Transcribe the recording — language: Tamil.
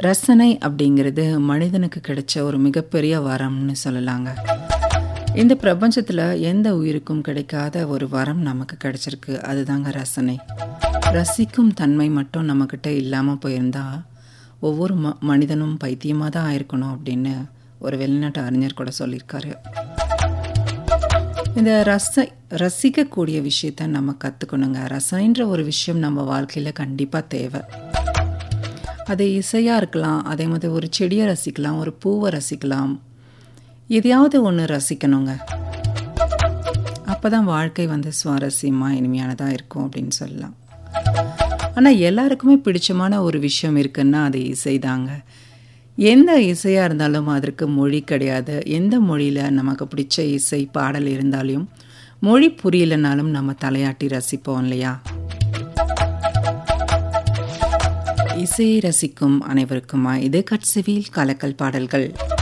ரசனை அப்படிங்கிறது மனிதனுக்கு கிடைச்ச ஒரு மிகப்பெரிய வரம்னு சொல்லலாங்க இந்த பிரபஞ்சத்தில் எந்த உயிருக்கும் கிடைக்காத ஒரு வரம் நமக்கு கிடைச்சிருக்கு அதுதாங்க ரசனை ரசிக்கும் தன்மை மட்டும் நம்மக்கிட்ட இல்லாமல் போயிருந்தா ஒவ்வொரு ம மனிதனும் பைத்தியமாக தான் ஆயிருக்கணும் அப்படின்னு ஒரு வெளிநாட்டு அறிஞர் கூட சொல்லியிருக்காரு இந்த ரச ரசிக்கக்கூடிய விஷயத்த நம்ம கற்றுக்கணுங்க ரசனைன்ற ஒரு விஷயம் நம்ம வாழ்க்கையில் கண்டிப்பாக தேவை அது இசையாக இருக்கலாம் அதே மாதிரி ஒரு செடியை ரசிக்கலாம் ஒரு பூவை ரசிக்கலாம் எதையாவது ஒன்று ரசிக்கணுங்க அப்போ தான் வாழ்க்கை வந்து சுவாரஸ்யமாக இனிமையானதாக இருக்கும் அப்படின்னு சொல்லலாம் ஆனால் எல்லாருக்குமே பிடிச்சமான ஒரு விஷயம் இருக்குன்னா அது இசை தாங்க எந்த இசையாக இருந்தாலும் அதற்கு மொழி கிடையாது எந்த மொழியில் நமக்கு பிடிச்ச இசை பாடல் இருந்தாலும் மொழி புரியலனாலும் நம்ம தலையாட்டி ரசிப்போம் இல்லையா இசையை ரசிக்கும் அனைவருக்குமா இது கட்சிவில் கலக்கல் பாடல்கள்